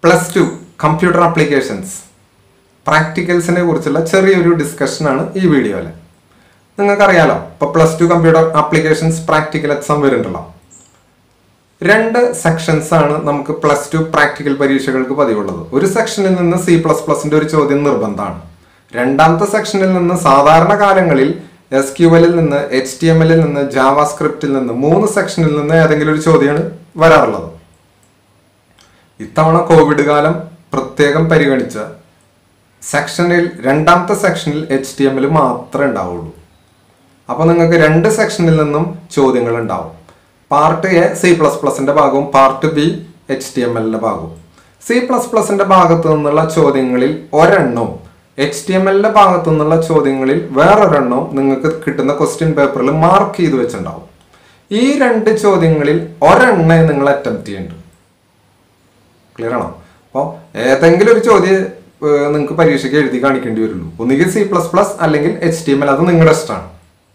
plus two computer applications പ്രാക്ടിക്കൽസിനെ കുറിച്ചുള്ള ചെറിയൊരു ഡിസ്കഷനാണ് ഈ വീഡിയോയിൽ നിങ്ങൾക്കറിയാലോ ഇപ്പോൾ plus two computer applications practical exam വരുന്നുണ്ടല്ലോ രണ്ട് സെക്ഷൻസ് ആണ് നമുക്ക് പ്ലസ് ടു പ്രാക്ടിക്കൽ പരീക്ഷകൾക്ക് പതിവുള്ളത് ഒരു സെക്ഷനിൽ നിന്ന് സി പ്ലസ് പ്ലസിന്റെ ഒരു ചോദ്യം നിർബന്ധമാണ് രണ്ടാമത്തെ സെക്ഷനിൽ നിന്ന് സാധാരണ കാലങ്ങളിൽ എസ് ക്യു എല്ലിൽ നിന്ന് എച്ച് ടി എം എല്ലിൽ നിന്ന് ജാവ സ്ക്രിപ്റ്റിൽ നിന്ന് മൂന്ന് സെക്ഷനിൽ നിന്ന് ഏതെങ്കിലും ഒരു ചോദ്യമാണ് വരാറുള്ളത് ഇത്തവണ കോവിഡ് കാലം പ്രത്യേകം പരിഗണിച്ച സെക്ഷനിൽ രണ്ടാമത്തെ സെക്ഷനിൽ എച്ച് ടി എമ്മിൽ മാത്രമേ ഉണ്ടാവുള്ളൂ അപ്പോൾ നിങ്ങൾക്ക് രണ്ട് സെക്ഷനിൽ നിന്നും ചോദ്യങ്ങൾ ഉണ്ടാവും പാർട്ട് എ സി പ്ലസ് പ്ലസിന്റെ ഭാഗവും part B H T M എല്ലിന്റെ ഭാഗവും സി പ്ലസ് പ്ലസിന്റെ ഭാഗത്തു നിന്നുള്ള ചോദ്യങ്ങളിൽ ഒരെണ്ണവും എച്ച് ടി എം എല്ലിന്റെ ഭാഗത്തു നിന്നുള്ള ചോദ്യങ്ങളിൽ വേറൊരെണ്ണവും നിങ്ങൾക്ക് കിട്ടുന്ന ക്വസ്റ്റ്യൻ പേപ്പറിൽ മാർക്ക് ചെയ്ത് വെച്ചിട്ടുണ്ടാവും ഈ രണ്ട് ചോദ്യങ്ങളിൽ ഒരെണ്ണേ നിങ്ങൾ അറ്റംപ്റ്റ് ചെയ്യേണ്ടത് ക്ലിയർ ആണോ അപ്പോൾ ഏതെങ്കിലും ഒരു ചോദ്യം നിങ്ങൾക്ക് പരീക്ഷയ്ക്ക് എഴുതി കാണിക്കേണ്ടി വരുള്ളൂ ഒന്നുകിൽ സി പ്ലസ് പ്ലസ് അല്ലെങ്കിൽ എച്ച് ടി എം എൽ അത് നിങ്ങളുടെ ഇഷ്ടമാണ്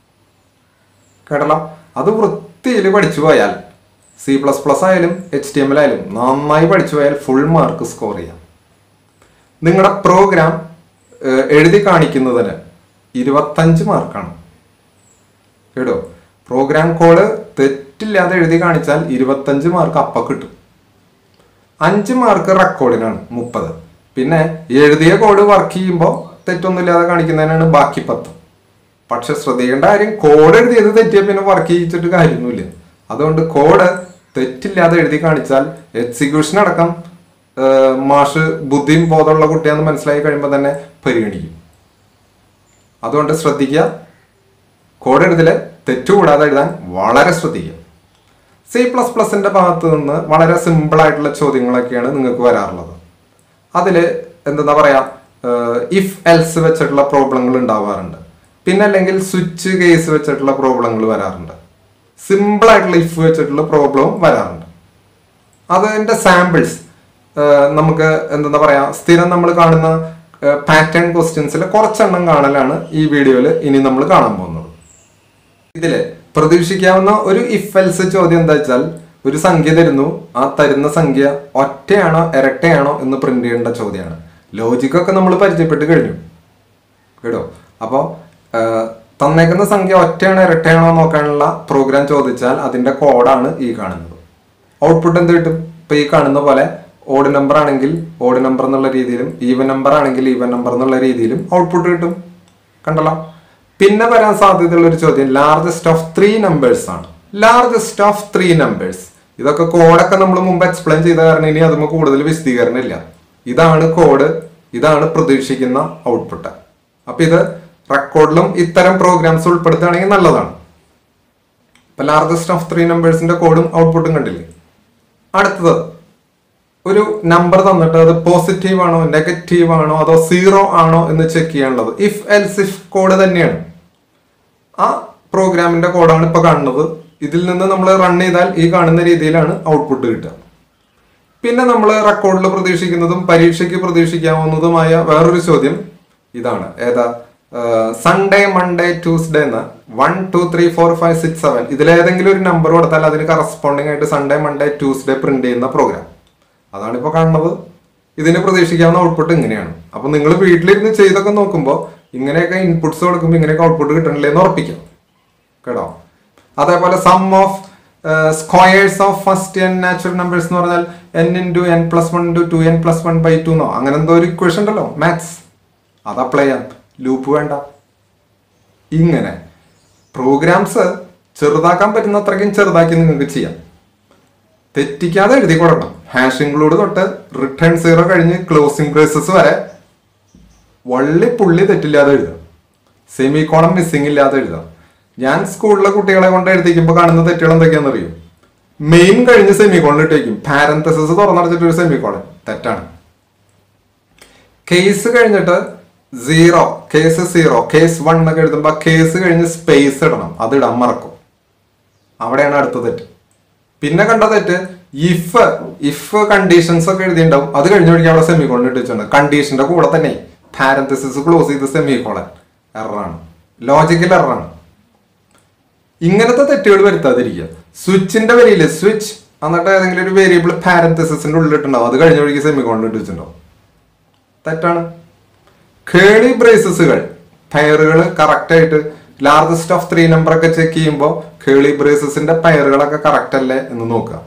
കേട്ടല്ലോ അത് വൃത്തിയിൽ പഠിച്ചു പോയാൽ സി പ്ലസ് പ്ലസ് ആയാലും എച്ച് ടി എം എൽ ആയാലും നന്നായി പഠിച്ചു പോയാൽ ഫുൾ മാർക്ക് സ്കോർ ചെയ്യാം നിങ്ങളുടെ പ്രോഗ്രാം എഴുതി കാണിക്കുന്നതിന് ഇരുപത്തഞ്ച് മാർക്കാണ് കേട്ടോ പ്രോഗ്രാം കോഡ് തെറ്റില്ലാതെ എഴുതി കാണിച്ചാൽ ഇരുപത്തഞ്ച് മാർക്ക് അപ്പ കിട്ടും അഞ്ച് മാർക്ക് റെക്കോർഡിനാണ് മുപ്പത് പിന്നെ എഴുതിയ കോഡ് വർക്ക് ചെയ്യുമ്പോൾ തെറ്റൊന്നുമില്ലാതെ കാണിക്കുന്നതിനാണ് ബാക്കി പത്ത് പക്ഷെ ശ്രദ്ധിക്കേണ്ട കാര്യം കോഡ് എഴുതിയത് തെറ്റിയ പിന്നെ വർക്ക് ചെയ്യിച്ചിട്ട് കാര്യമൊന്നുമില്ല അതുകൊണ്ട് കോഡ് തെറ്റില്ലാതെ എഴുതി കാണിച്ചാൽ എക്സിക്യൂഷൻ അടക്കം ഏഹ്, മാഷ് ബുദ്ധിയും ബോധമുള്ള കുട്ടിയാന്ന് മനസ്സിലായി കഴിയുമ്പോൾ തന്നെ പരിഗണിക്കും അതുകൊണ്ട് ശ്രദ്ധിക്കുക കോഡ് എഴുതില് തെറ്റുകൂടാതെ എഴുതാൻ വളരെ ശ്രദ്ധിക്കുക സി പ്ലസ് പ്ലസിന്റെ ഭാഗത്ത് നിന്ന് വളരെ സിമ്പിൾ ആയിട്ടുള്ള ചോദ്യങ്ങളൊക്കെയാണ് നിങ്ങൾക്ക് വരാറുള്ളത് അതിൽ എന്താ പറയാ ഇഫ് എൽസ് വെച്ചിട്ടുള്ള പ്രോബ്ലങ്ങൾ ഉണ്ടാവാറുണ്ട് പിന്നെ അല്ലെങ്കിൽ സ്വിച്ച് കേസ് വെച്ചിട്ടുള്ള പ്രോബ്ലങ്ങൾ വരാറുണ്ട് സിമ്പിൾ ആയിട്ടുള്ള ഇഫ് വെച്ചിട്ടുള്ള പ്രോബ്ലവും വരാറുണ്ട് അതിന്റെ സാമ്പിൾസ് നമുക്ക് എന്താ പറയാ സ്ഥിരം നമ്മൾ കാണുന്ന പാറ്റേൺ ക്വസ്റ്റ്യൻസിൽ കുറച്ചെണ്ണം കാണലാണ് ഈ വീഡിയോയിൽ ഇനി നമ്മൾ കാണാൻ പോകുന്നത് ഇതില് പ്രതീക്ഷിക്കാവുന്ന ഒരു ഇഫ് എൽസ് ചോദ്യം എന്താ വെച്ചാൽ ഒരു സംഖ്യ തരുന്നു ആ തരുന്ന സംഖ്യ ഒറ്റയാണോ ഇരട്ടയാണോ എന്ന് പ്രിന്റ് ചെയ്യേണ്ട ചോദ്യമാണ് ലോജിക്കൊക്കെ നമ്മൾ പരിചയപ്പെട്ട് കഴിഞ്ഞു കേട്ടോ അപ്പോൾ തന്നേക്കുന്ന സംഖ്യ ഒറ്റയാണോ ഇരട്ടയാണോ നോക്കാനുള്ള പ്രോഗ്രാം ചോദിച്ചാൽ അതിന്റെ കോഡാണ് ഈ കാണുന്നത് ഔട്ട്പുട്ട് എന്ത് കിട്ടും ഇപ്പൊ ഈ കാണുന്ന പോലെ ഓഡ് നമ്പർ ആണെങ്കിൽ ഓഡ് നമ്പർ എന്നുള്ള രീതിയിലും ഈവൻ നമ്പർ ആണെങ്കിൽ ഈവൻ നമ്പർ എന്നുള്ള രീതിയിലും ഔട്ട്പുട്ട് കിട്ടും കണ്ടല്ലോ പിന്നെ വരാൻ സാധ്യതയുള്ള ഒരു ചോദ്യം ലാർജസ്റ്റ് ഓഫ് ത്രീ നമ്പേഴ്സ് ആണ് ലാർജസ്റ്റ് ഓഫ് ത്രീ നമ്പേഴ്സ് ഇതൊക്കെ കോഡൊക്കെ നമ്മൾ മുമ്പ് എക്സ്പ്ലെയിൻ ചെയ്ത കാരണം ഇനി അതുമ്പോൾ കൂടുതൽ വിശദീകരണം ഇല്ല ഇതാണ് കോഡ് ഇതാണ് പ്രതീക്ഷിക്കുന്ന ഔട്ട്പുട്ട് അപ്പൊ ഇത് റെക്കോർഡിലും ഇത്തരം പ്രോഗ്രാംസ് ഉൾപ്പെടുത്തുകയാണെങ്കിൽ നല്ലതാണ് ഇപ്പൊ ലാർജസ്റ്റ് ഓഫ് ത്രീ നമ്പേഴ്സിന്റെ കോഡും ഔട്ട്പുട്ടും കണ്ടില്ലേ അടുത്തത് ഒരു നമ്പർ തന്നിട്ട് അത് പോസിറ്റീവ് ആണോ നെഗറ്റീവ് ആണോ അതോ സീറോ ആണോ എന്ന് ചെക്ക് ചെയ്യാനുള്ളത് ഇഫ് എൽസ് ഇഫ് കോഡ് തന്നെയാണ് ആ പ്രോഗ്രാമിന്റെ കോഡാണ് ഇപ്പൊ കാണുന്നത് ഇതിൽ നിന്ന് നമ്മൾ റൺ ചെയ്താൽ ഈ കാണുന്ന രീതിയിലാണ് ഔട്ട്പുട്ട് കിട്ടുക പിന്നെ നമ്മൾ റെക്കോർഡിൽ പ്രതീക്ഷിക്കുന്നതും പരീക്ഷയ്ക്ക് പ്രതീക്ഷിക്കാവുന്നതുമായ വേറൊരു ചോദ്യം ഇതാണ് ഏതാ സൺഡേ മൺഡേ ട്യൂസ്ഡേ എന്ന് one two three four five six seven ഇതിലേതെങ്കിലും ഒരു നമ്പർ കൊടുത്താൽ അതിന് കറസ്പോണ്ടിങ് ആയിട്ട് സൺഡേ മൺഡേ ട്യൂസ്ഡേ പ്രിന്റ് ചെയ്യുന്ന പ്രോഗ്രാം അതാണ് ഇപ്പോൾ കാണുന്നത് ഇതിന് പ്രതീക്ഷിക്കാവുന്ന ഔട്ട്പുട്ട് ഇങ്ങനെയാണ് അപ്പൊ നിങ്ങൾ വീട്ടിലിരുന്ന് ചെയ്തൊക്കെ നോക്കുമ്പോൾ ഇങ്ങനെയൊക്കെ ഇൻപുട്സ് കൊടുക്കുമ്പോൾ ഇങ്ങനെയൊക്കെ ഔട്ട്പുട്ട് കിട്ടണില്ലേ എന്ന് ഉറപ്പിക്കാം കേട്ടോ അതേപോലെ sum of squares of first n natural numbers എന്ന് പറഞ്ഞാൽ n into n plus one into two n plus one by two എന്നോ അങ്ങനെ എന്തോ ഒരു ഇക്വേഷൻ ഉണ്ടല്ലോ മാത്സ് അത് അപ്ലൈ ചെയ്യാം ലൂപ്പ് വേണ്ട ഇങ്ങനെ പ്രോഗ്രാംസ് ചെറുതാക്കാൻ പറ്റുന്ന അത്രയ്ക്കും ചെറുതാക്കി നിങ്ങൾക്ക് ചെയ്യാം തെറ്റിക്കാതെ എഴുതി കൊടുക്കണം ഹാഷ് ഇൻക്ലൂഡ് തൊട്ട് റിട്ടേൺ സീറോ കഴിഞ്ഞ് ക്ലോസിംഗ് ബ്രേസസ് വരെ വള്ളി പുള്ളി തെറ്റില്ലാതെ എഴുതാം സെമി കോളം മിസ്സിംഗ് ഇല്ലാതെ എഴുതാം ഞാൻ സ്കൂളിലെ കുട്ടികളെ കൊണ്ട് എഴുതിക്കുമ്പോൾ കാണുന്ന തെറ്റുകൾ എന്തൊക്കെയാണെന്ന് അറിയും മെയിൻ കഴിഞ്ഞ് സെമി കോളിൽ ഇട്ടേക്കും പാരന്തസിസ് തുറന്നടച്ചിട്ട് ഒരു സെമി കോളൻ തെറ്റാണ് കേസ് കഴിഞ്ഞിട്ട് zero case zero case one എന്നൊക്കെ എഴുതുമ്പോൾ കേസ് കഴിഞ്ഞ് സ്പേസ് ഇടണം അത് ഇടാൻ മറക്കും അവിടെയാണ് അടുത്ത തെറ്റ് പിന്നെ കണ്ട തെറ്റ് ഇഫ് ഇഫ് കണ്ടീഷൻസ് ഒക്കെ എഴുതിയിട്ടുണ്ടാവും അത് കഴിഞ്ഞ വഴിക്ക് അവിടെ സെമി കോളൻ ഇട്ട് വെച്ചിട്ടുണ്ട് കണ്ടീഷന്റെ കൂടെ തന്നെ പാരന്തസിസ് ക്ലോസ് ചെയ്ത് സെമി കോളൻ എററാണ് ലോജിക്കൽ എററാണ് ഇങ്ങനത്തെ തെറ്റുകൾ വരുത്താതിരിക്കുക സ്വിച്ചിന്റെ വരിയില് സ്വിച്ച് എന്നിട്ട് ഏതെങ്കിലും ഒരു വേരിയബിൾ പാരന്തസിന്റെ ഉള്ളിട്ടുണ്ടാവും അത് കഴിഞ്ഞ വഴിക്ക് സെമി കോണ്ട് ഇട്ട് വെച്ചിട്ടുണ്ടാവും തെറ്റാണ് കേളി ബ്രേസസുകൾ പെയറുകൾ കറക്റ്റ് ആയിട്ട് ലാർജസ്റ്റ് ഓഫ് ത്രീ നമ്പർ ഒക്കെ ചെക്ക് ചെയ്യുമ്പോൾ കേളി ബ്രേസസിന്റെ പെയറുകളൊക്കെ കറക്റ്റ് അല്ലേ എന്ന് നോക്കുക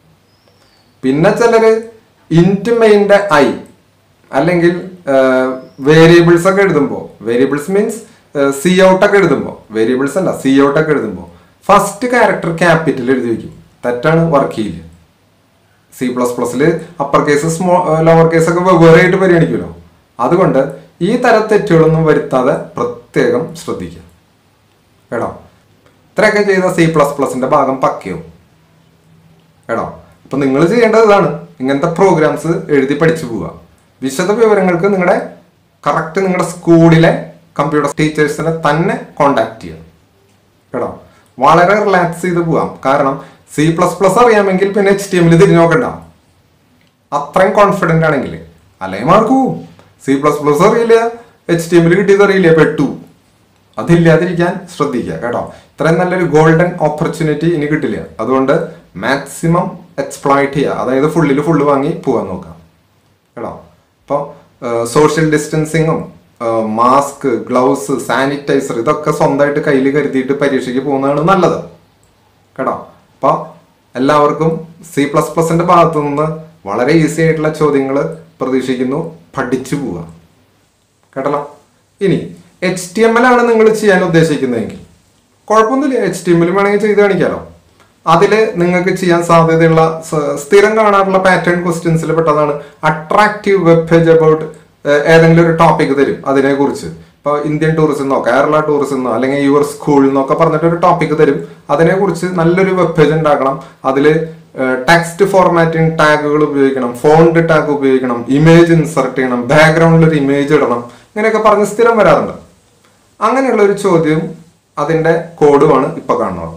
പിന്നെ ചിലര് ഇൻറ്റ് മെയിൻ്റെ ഐ അല്ലെങ്കിൽ വേരിയബിൾസ് ഒക്കെ എഴുതുമ്പോൾ വേരിയബിൾസ് മീൻസ് സി ഔട്ട് ഒക്കെ എഴുതുമ്പോൾ വേരിയബിൾസ് അല്ല സി ഔട്ട് ഒക്കെ എഴുതുമ്പോൾ ഫസ്റ്റ് ക്യാരക്ടർ ക്യാപിറ്റൽ എഴുതി വെക്കും തെറ്റാണ് വർക്ക് ചെയ്യില്ല സി പ്ലസ് പ്ലസിൽ അപ്പർ കേസ് സ്മോ ലോവർ കേസ് ഒക്കെ വെവ്വേറെ ആയിട്ട് പരിഗണിക്കുമല്ലോ അതുകൊണ്ട് ഈ തരം തെറ്റുകളൊന്നും വരുത്താതെ പ്രത്യേകം ശ്രദ്ധിക്കുക കേട്ടോ ഇത്രയൊക്കെ ചെയ്ത സി പ്ലസ് പ്ലസിന്റെ ഭാഗം പക്കയാവും കേട്ടോ അപ്പൊ നിങ്ങൾ ചെയ്യേണ്ടത് ഇതാണ് ഇങ്ങനത്തെ പ്രോഗ്രാംസ് എഴുതി പഠിച്ചു പോവുക വിശദ വിവരങ്ങൾക്ക് നിങ്ങളുടെ കറക്റ്റ് നിങ്ങളുടെ സ്കൂളിലെ കമ്പ്യൂട്ടർ ടീച്ചേഴ്സിനെ തന്നെ കോണ്ടാക്ട് ചെയ്യാം കേട്ടോ വളരെ റിലാക്സ് ചെയ്ത് പോവാം കാരണം സി പ്ലസ് പ്ലസ് അറിയാമെങ്കിൽ പിന്നെ എച്ച് ടി എമ്മിൽ തിരിഞ്ഞു നോക്കണ്ട അത്രയും കോൺഫിഡന്റ് ആണെങ്കിൽ അല്ലെങ്കിൽ മാർക്ക് പോവും സി പ്ലസ് പ്ലസ് അറിയില്ല എച്ച് ടി എമ്മിൽ കിട്ടിയത് അറിയില്ല പെട്ടു അതില്ലാതിരിക്കാൻ ശ്രദ്ധിക്കുക കേട്ടോ ഇത്രയും നല്ലൊരു ഗോൾഡൻ ഓപ്പർച്യൂണിറ്റി ഇനി കിട്ടില്ല അതുകൊണ്ട് മാക്സിമം എക്സ്പ്ലോയിറ്റ് ചെയ്യുക അതായത് ഫുള്ളിൽ ഫുള്ള് വാങ്ങി പോകാൻ നോക്കാം കേട്ടോ അപ്പോൾ സോഷ്യൽ ഡിസ്റ്റൻസിങ്ങും മാസ്ക് ഗ്ലൗസ് സാനിറ്റൈസർ ഇതൊക്കെ സ്വന്തമായിട്ട് കയ്യിൽ കരുതിയിട്ട് പരീക്ഷയ്ക്ക് പോകുന്നതാണ് നല്ലത് കേട്ടോ അപ്പോൾ എല്ലാവർക്കും സി പ്ലസ് പ്ലസിന്റെ ഭാഗത്തു നിന്ന് വളരെ ഈസി ആയിട്ടുള്ള ചോദ്യങ്ങൾ പ്രതീക്ഷിക്കുന്നു പഠിച്ചു പോവുക കേട്ടല്ലോ ഇനി എച്ച് ടി എം എൽ ആണ് നിങ്ങൾ ചെയ്യാൻ ഉദ്ദേശിക്കുന്നതെങ്കിൽ കുഴപ്പമൊന്നുമില്ല എച്ച് ടി എം എൽ വേണമെങ്കിൽ ചെയ്ത് കാണിക്കാലോ അതിൽ നിങ്ങൾക്ക് ചെയ്യാൻ സാധ്യതയുള്ള സ- സ്ഥിരം കാണാറുള്ള പാറ്റേൺ ക്വസ്റ്റ്യൻസിൽ പെട്ടതാണ് അട്രാക്റ്റീവ് വെബ് പേജ് അബൌട്ട് ഏതെങ്കിലും ഒരു ടോപ്പിക് തരും അതിനെക്കുറിച്ച് ഇപ്പോൾ ഇന്ത്യൻ ടൂറിസം എന്നോ കേരള ടൂറിസം എന്നോ അല്ലെങ്കിൽ യുവർ സ്കൂൾ എന്നൊക്കെ പറഞ്ഞിട്ട് ഒരു ടോപ്പിക് തരും അതിനെക്കുറിച്ച് നല്ലൊരു വെബ് പേജ് ഉണ്ടാക്കണം അതിൽ ടെക്സ്റ്റ് ഫോർമാറ്റിംഗ് ടാഗുകൾ ഉപയോഗിക്കണം ഫോണ്ട് ടാഗ് ഉപയോഗിക്കണം ഇമേജ് ഇൻസർട്ട് ചെയ്യണം ബാക്ക്ഗ്രൗണ്ടിൽ ഒരു ഇമേജ് ഇടണം ഇങ്ങനെയൊക്കെ പറഞ്ഞ് സ്ഥിരം വരാറുണ്ട് അങ്ങനെയുള്ള ഒരു ചോദ്യം അതിന്റെ കോഡുമാണ് ഇപ്പൊ കാണുന്നത്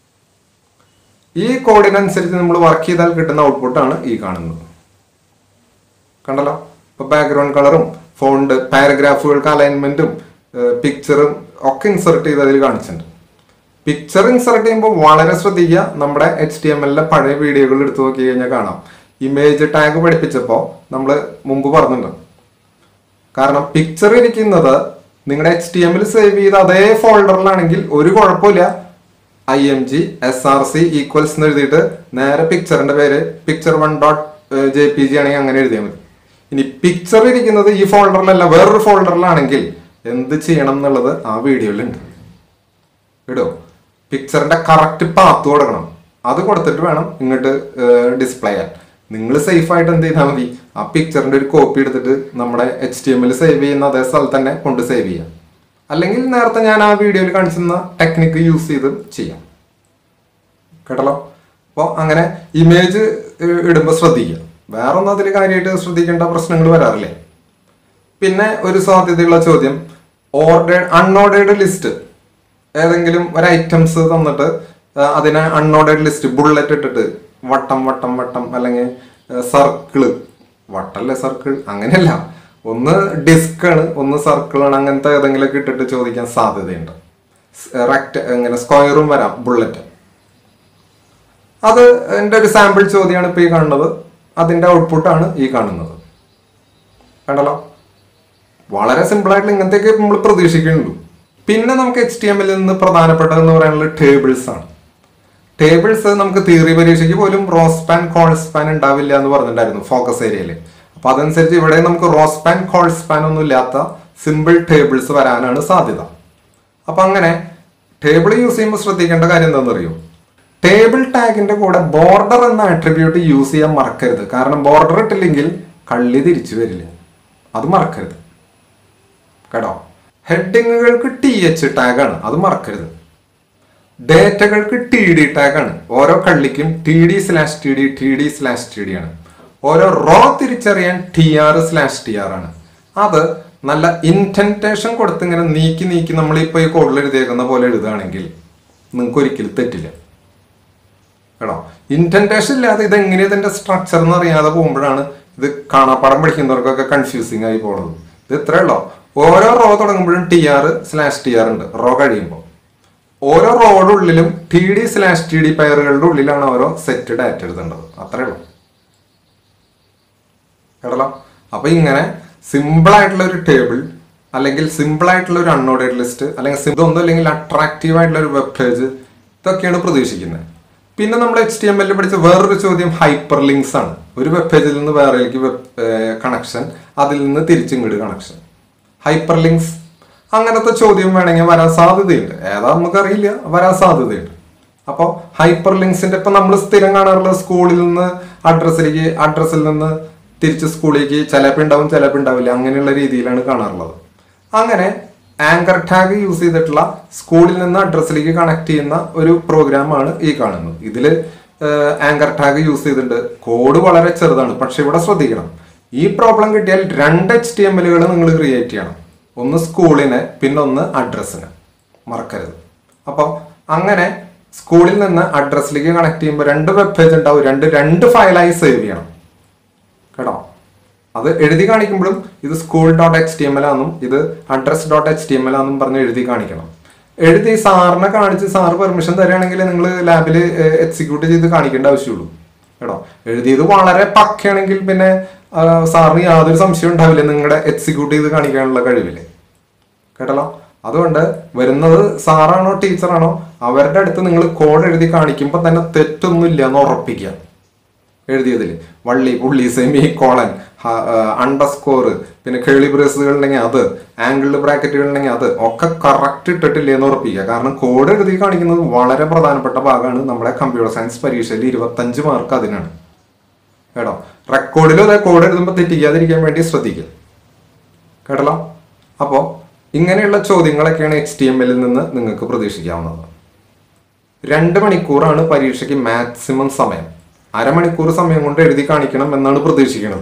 ഈ കോഡിനനുസരിച്ച് നമ്മൾ വർക്ക് ചെയ്താൽ കിട്ടുന്ന ഔട്ട്പുട്ടാണ് ഈ കാണുന്നത് കണ്ടല്ലോ ഇപ്പൊ ബാക്ക്ഗ്രൗണ്ട് കളറും ഫോണ്ട് പാരഗ്രാഫുകൾക്ക് അലൈൻമെന്റും പിക്ചറും ഒക്കെ ഇൻസർട്ട് ചെയ്ത് അതിൽ കാണിച്ചിട്ടുണ്ട് പിക്ചർ ഇൻസർട്ട് ചെയ്യുമ്പോൾ വളരെ ശ്രദ്ധിക്കുക നമ്മുടെ എച്ച് ടി എം എല്ലിലെ പഴയ വീഡിയോകൾ എടുത്തു നോക്കി കഴിഞ്ഞാൽ കാണാം ഇമേജ് ടാഗ് പഠിപ്പിച്ചപ്പോൾ നമ്മൾ മുമ്പ് പറഞ്ഞിട്ടുണ്ട് കാരണം പിക്ചർ ഇരിക്കുന്നത് നിങ്ങളുടെ എച്ച് ടി എമ്മിൽ സേവ് ചെയ്ത അതേ ഫോൾഡറിലാണെങ്കിൽ ഒരു കുഴപ്പമില്ല I M G S R C equals എന്ന് എഴുതിയിട്ട് നേരെ പിക്ചറിന്റെ പേര് picture one dot J P G ആണെങ്കിൽ അങ്ങനെ എഴുതിയാൽ മതി ഇനി പിക്ചർ ഇരിക്കുന്നത് ഈ ഫോൾഡറിലല്ല വേറൊരു ഫോൾഡറിലാണെങ്കിൽ എന്ത് ചെയ്യണം എന്നുള്ളത് ആ വീഡിയോയിലുണ്ട് ഇടോ പിക്ചറിന്റെ കറക്റ്റ് പാത്ത് കൊടുക്കണം അത് കൊടുത്തിട്ട് വേണം ഇങ്ങോട്ട് ഡിസ്പ്ലേ ചെയ്യാൻ നിങ്ങൾ സേഫ് ആയിട്ട് എന്ത് ചെയ്താൽ മതി ആ പിക്ചറിന്റെ ഒരു കോപ്പി എടുത്തിട്ട് നമ്മുടെ എച്ച് ടി എമ്മിൽ സേവ് ചെയ്യുന്ന അതേ സ്ഥലത്ത് തന്നെ കൊണ്ട് സേവ് ചെയ്യാം അല്ലെങ്കിൽ നേരത്തെ ഞാൻ ആ വീഡിയോയിൽ കാണിച്ചിരുന്ന ടെക്നിക്ക് യൂസ് ചെയ്ത് ചെയ്യാം കേട്ടല്ലോ അപ്പോൾ അങ്ങനെ ഇമേജ് ഇടുമ്പോൾ ശ്രദ്ധിക്കുക വേറെ ഒന്നും അതിൽ കാര്യമായിട്ട് ശ്രദ്ധിക്കേണ്ട പ്രശ്നങ്ങൾ വരാറില്ലേ പിന്നെ ഒരു സാധ്യതയുള്ള ചോദ്യം ഓർഡേഡ് അൺഓർഡേഡ് ലിസ്റ്റ് ഏതെങ്കിലും ഒരു ഐറ്റംസ് തന്നിട്ട് ആ, അതിനെ അൺഓർഡേഡ് ലിസ്റ്റ് ബുള്ളറ്റ് ഇട്ടിട്ട് വട്ടം വട്ടം വട്ടം അല്ലെങ്കിൽ സർക്കിള് വട്ടല്ലേ സർക്കിൾ അങ്ങനെയല്ല ഒന്ന് ഡിസ്ക് ആണ് ഒന്ന് സർക്കിൾ ആണ് അങ്ങനത്തെ ഏതെങ്കിലുമൊക്കെ ഇട്ടിട്ട് ചോദിക്കാൻ സാധ്യതയുണ്ട് റെക്ട് ഇങ്ങനെ സ്ക്വയറും വരാം ബുള്ളറ്റ് അത് എൻ്റെ ഒരു സാമ്പിൾ ചോദ്യമാണ് ഇപ്പോൾ ഈ കാണുന്നത് അതിൻ്റെ ഔട്ട്പുട്ടാണ് ഈ കാണുന്നത് കണ്ടല്ലോ വളരെ സിമ്പിൾ ആയിട്ടുള്ള ഇങ്ങനത്തെയൊക്കെ നമ്മൾ പ്രതീക്ഷിക്കുന്നുള്ളൂ പിന്നെ നമുക്ക് എച്ച് ടി എമ്മിൽ നിന്ന് പ്രധാനപ്പെട്ടതെന്ന് പറയാനുള്ളത് ടേബിൾസ് ആണ് ടേബിൾസ് നമുക്ക് തിയറി പരീക്ഷയ്ക്ക് പോലും റോസ് പാൻ കോൾ സ്പാൻ ഉണ്ടാവില്ല എന്ന് പറഞ്ഞിട്ടുണ്ടായിരുന്നു ഫോക്കസ് ഏരിയയിൽ അപ്പൊ അതനുസരിച്ച് ഇവിടെ നമുക്ക് റോസ് പാൻ കോൾ സ്പാൻ ഒന്നും ഇല്ലാത്ത സിമ്പിൾ ടേബിൾസ് വരാനാണ് സാധ്യത അപ്പൊ അങ്ങനെ ടേബിൾ യൂസ് ചെയ്യുമ്പോൾ ശ്രദ്ധിക്കേണ്ട കാര്യം എന്താണെന്ന് അറിയോ ടേബിൾ ടാഗിന്റെ കൂടെ ബോർഡർ എന്ന ആട്രിബ്യൂട്ട് യൂസ് ചെയ്യാൻ മറക്കരുത് കാരണം ബോർഡർ ഇട്ടില്ലെങ്കിൽ കള്ളി തിരിച്ചു വരില്ല അത് മറക്കരുത് കേട്ടോ ഹെഡിങ്ങുകൾക്ക് ടി എച്ച് ടാഗാണ് അത് മറക്കരുത് ഡേറ്റകൾക്ക് ടി ഡി ടാഗാണ് ഓരോ കള്ളിക്കും T D slash T D T D slash T D ആണ് ഓരോ റോ തിരിച്ചറിയാൻ T R slash T R ആണ് അത് നല്ല ഇന്റന്റേഷൻ കൊടുത്ത് ഇങ്ങനെ നീക്കി നീക്കി നമ്മളിപ്പോൾ ഈ കോഡിൽ എഴുതിയേക്കുന്ന പോലെ എഴുതുകയാണെങ്കിൽ നിങ്ങൾക്ക് ഒരിക്കലും തെറ്റില്ല കേട്ടോ ഇന്റന്റേഷൻ ഇല്ലാതെ ഇത് എങ്ങനെ ഇതിന്റെ സ്ട്രക്ചർ എന്ന് അറിയാതെ പോകുമ്പോഴാണ് ഇത് കാണാപ്പാടം പഠിക്കുന്നവർക്കൊക്കെ കൺഫ്യൂസിങ് ആയി പോകുന്നത് ഇത് ഇത്രേ ഉള്ളൂ ഓരോ റോ തുടങ്ങുമ്പോഴും T R slash T R ഉണ്ട് റോ കഴിയുമ്പോൾ ഓരോ റോയുടെ ഉള്ളിലും T D slash T D പെയറുകളുടെ ഉള്ളിലാണ് ഓരോ സെറ്റ് ഡാറ്റ എഴുതേണ്ടത് അത്രേ ഉള്ളൂ കേട്ടല്ലോ അപ്പൊ ഇങ്ങനെ സിമ്പിൾ ആയിട്ടുള്ള ഒരു ടേബിൾ അല്ലെങ്കിൽ സിമ്പിൾ ആയിട്ടുള്ള ഒരു അൺനോഡഡ് ലിസ്റ്റ് അല്ലെങ്കിൽ sim- ഇതൊന്നും അല്ലെങ്കിൽ അട്രാക്റ്റീവ് ആയിട്ടുള്ള ഒരു വെബ് പേജ് ഇതൊക്കെയാണ് പ്രതീക്ഷിക്കുന്നത് പിന്നെ നമ്മൾ എച്ച് ടി എം എല്ലിൽ പഠിച്ച വേറൊരു ചോദ്യം ഹൈപ്പർ ലിങ്ക്സ് ആണ് ഒരു വെബ് പേജിൽ നിന്ന് വേറെയിലേക്ക് വെബ് കണക്ഷൻ അതിൽ നിന്ന് തിരിച്ചിങ്ങോട്ട് കണക്ഷൻ ഹൈപ്പർ ലിങ്ക്സ് അങ്ങനത്തെ ചോദ്യം വേണമെങ്കിൽ വരാൻ സാധ്യതയുണ്ട് ഏതാ നമുക്കറിയില്ല വരാൻ സാധ്യതയുണ്ട് അപ്പോൾ ഹൈപ്പർ ലിങ്ക്സിന്റെ ഇപ്പൊ നമ്മൾ സ്ഥിരം കാണാറുള്ള സ്കൂളിൽ നിന്ന് അഡ്രസ്സിലേക്ക് അഡ്രസ്സിൽ നിന്ന് തിരിച്ച് സ്കൂളിലേക്ക് ചിലപ്പോൾ ഉണ്ടാവും ചിലപ്പോൾ ഉണ്ടാവില്ല അങ്ങനെയുള്ള രീതിയിലാണ് കാണാറുള്ളത് അങ്ങനെ ആങ്കർ ടാഗ് യൂസ് ചെയ്തിട്ടുള്ള സ്കൂളിൽ നിന്ന് അഡ്രസ്സിലേക്ക് കണക്ട് ചെയ്യുന്ന ഒരു പ്രോഗ്രാമാണ് ഈ കാണുന്നത് ഇതിൽ ആങ്കർ ടാഗ് യൂസ് ചെയ്തിട്ടുണ്ട് കോഡ് വളരെ ചെറുതാണ് പക്ഷെ ഇവിടെ ശ്രദ്ധിക്കണം ഈ പ്രോബ്ലം കിട്ടിയാൽ രണ്ട് എച്ച് ടി എം എല്ലുകൾ നിങ്ങൾ ക്രിയേറ്റ് ചെയ്യണം ഒന്ന് സ്കൂളിന് പിന്നെ ഒന്ന് അഡ്രസ്സിന് മറക്കരുത് അപ്പോൾ അങ്ങനെ സ്കൂളിൽ നിന്ന് അഡ്രസ്സിലേക്ക് കണക്ട് ചെയ്യുമ്പോൾ രണ്ട് വെബ് പേജ് ഉണ്ടാവും രണ്ട് രണ്ട് ഫയലായി സേവ് ചെയ്യണം കേട്ടോ അത് എഴുതി കാണിക്കുമ്പോഴും ഇത് school dot H T M L ആണെന്നും ഇത് address dot H T M L ആണെന്നും പറഞ്ഞ് എഴുതി കാണിക്കണം എഴുതി സാറിനെ കാണിച്ച് സാറ് പെർമിഷൻ തരികയാണെങ്കിൽ നിങ്ങൾ ലാബിൽ എക്സിക്യൂട്ട് ചെയ്ത് കാണിക്കേണ്ട ആവശ്യമുള്ളൂ കേട്ടോ എഴുതിയത് വളരെ പക്കയാണെങ്കിൽ പിന്നെ ആ, സാറിന് യാതൊരു സംശയം ഉണ്ടാവില്ല നിങ്ങളുടെ എക്സിക്യൂട്ട് ചെയ്ത് കാണിക്കാനുള്ള കഴിവില് കേട്ടല്ലോ അതുകൊണ്ട് വരുന്നത് സാറാണോ ടീച്ചറാണോ അവരുടെ അടുത്ത് നിങ്ങൾ കോഡ് എഴുതി കാണിക്കുമ്പോൾ തന്നെ തെറ്റൊന്നുമില്ല എന്ന് ഉറപ്പിക്കുക എഴുതിയതിൽ വള്ളി പുള്ളി സെമി കോളൻ അണ്ടർസ്കോർ പിന്നെ കേളി ബ്രേസുകൾ ഉണ്ടെങ്കിൽ അത് ആംഗിൾഡ് ബ്രാക്കറ്റുകൾ ഉണ്ടെങ്കിൽ അത് ഒക്കെ കറക്റ്റ് ഇട്ടിട്ടില്ലേ എന്ന് ഉറപ്പിക്കുക കാരണം കോഡ് എഴുതി കാണിക്കുന്നത് വളരെ പ്രധാനപ്പെട്ട ഭാഗമാണ് നമ്മുടെ കമ്പ്യൂട്ടർ സയൻസ് പരീക്ഷയിൽ ഇരുപത്തഞ്ച് മാർക്ക് അതിനാണ് കേട്ടോ റെക്കോർഡിലും അതേ കോഡ് എഴുതുമ്പോൾ തെറ്റിക്കാതിരിക്കാൻ വേണ്ടി ശ്രദ്ധിക്കുക കേട്ടല്ലോ അപ്പോൾ ഇങ്ങനെയുള്ള ചോദ്യങ്ങളൊക്കെയാണ് എച്ച് ടി എം എല്ലിൽ നിന്ന് നിങ്ങൾക്ക് പ്രതീക്ഷിക്കാവുന്നത് രണ്ട് മണിക്കൂറാണ് പരീക്ഷയ്ക്ക് മാക്സിമം സമയം അരമണിക്കൂർ സമയം കൊണ്ട് എഴുതി കാണിക്കണം എന്നാണ് പ്രതീക്ഷിക്കുന്നത്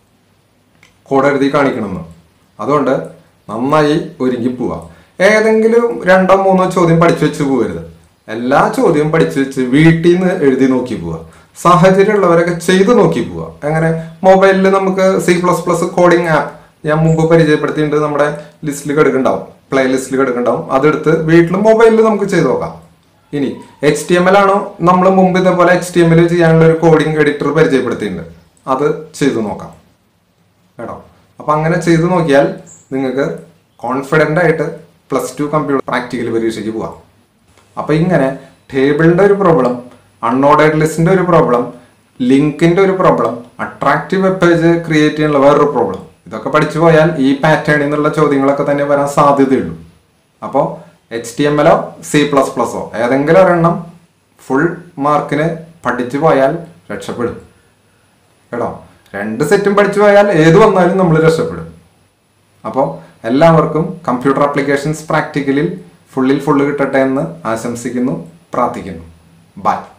കോഡ് എഴുതി കാണിക്കണമെന്ന് അതുകൊണ്ട് നന്നായി ഒരുങ്ങി പോവാ ഏതെങ്കിലും രണ്ടോ മൂന്നോ ചോദ്യം പഠിച്ചു വെച്ച് പോകരുത് എല്ലാ ചോദ്യവും പഠിച്ചു വെച്ച് വീട്ടിൽ നിന്ന് എഴുതി നോക്കി പോവുക സാഹചര്യമുള്ളവരൊക്കെ ചെയ്തു നോക്കി പോവുക എങ്ങനെ മൊബൈലിൽ നമുക്ക് C plus plus coding app ഞാൻ മുമ്പ് പരിചയപ്പെടുത്തിയിട്ടുണ്ട് നമ്മുടെ ലിസ്റ്റിൽ കിടക്കുന്നുണ്ടാവും പ്ലേ ലിസ്റ്റിൽ കിടക്കുന്നുണ്ടാവും അതെടുത്ത് വീട്ടിൽ മൊബൈലിൽ നമുക്ക് ചെയ്തു നോക്കാം ഇനി എച്ച് ടി എം എൽ ആണോ നമ്മൾ മുമ്പ് ഇതേപോലെ എച്ച് ടി എം എൽ ചെയ്യാനുള്ള ഒരു കോഡിംഗ് എഡിറ്റർ പരിചയപ്പെടുത്തിയിട്ടുണ്ട് അത് ചെയ്തു നോക്കാം കേട്ടോ അപ്പൊ അങ്ങനെ ചെയ്തു നോക്കിയാൽ നിങ്ങൾക്ക് കോൺഫിഡൻ്റ് ആയിട്ട് പ്ലസ് ടു കമ്പ്യൂട്ടർ പ്രാക്ടിക്കൽ പരീക്ഷയ്ക്ക് പോവാം അപ്പൊ ഇങ്ങനെ ടേബിളിന്റെ ഒരു പ്രോബ്ലം അൺഓർഡേഡ് ലിസ്റ്റിന്റെ ഒരു പ്രോബ്ലം ലിങ്കിന്റെ ഒരു problem attractive web page create ചെയ്യാനുള്ള വേറൊരു പ്രോബ്ലം ഇതൊക്കെ പഠിച്ചു പോയാൽ ഈ പാറ്റേണിൽ നിന്നുള്ള ചോദ്യങ്ങളൊക്കെ തന്നെ വരാൻ സാധ്യതയുള്ളൂ അപ്പോൾ എച്ച് ടി എം എല്ലോ സി പ്ലസ് പ്ലസോ ഏതെങ്കിലും ഒരെണ്ണം ഫുൾ മാർക്കിന് പഠിച്ചു പോയാൽ രക്ഷപ്പെടും കേട്ടോ രണ്ട് സെറ്റും പഠിച്ചു പോയാൽ ഏത് വന്നാലും നമ്മൾ രക്ഷപ്പെടും അപ്പോൾ എല്ലാവർക്കും കമ്പ്യൂട്ടർ ആപ്ലിക്കേഷൻസ് പ്രാക്ടിക്കലിൽ ഫുള്ളിൽ ഫുള്ള് കിട്ടട്ടെ എന്ന് ആശംസിക്കുന്നു പ്രാർത്ഥിക്കുന്നു ബൈ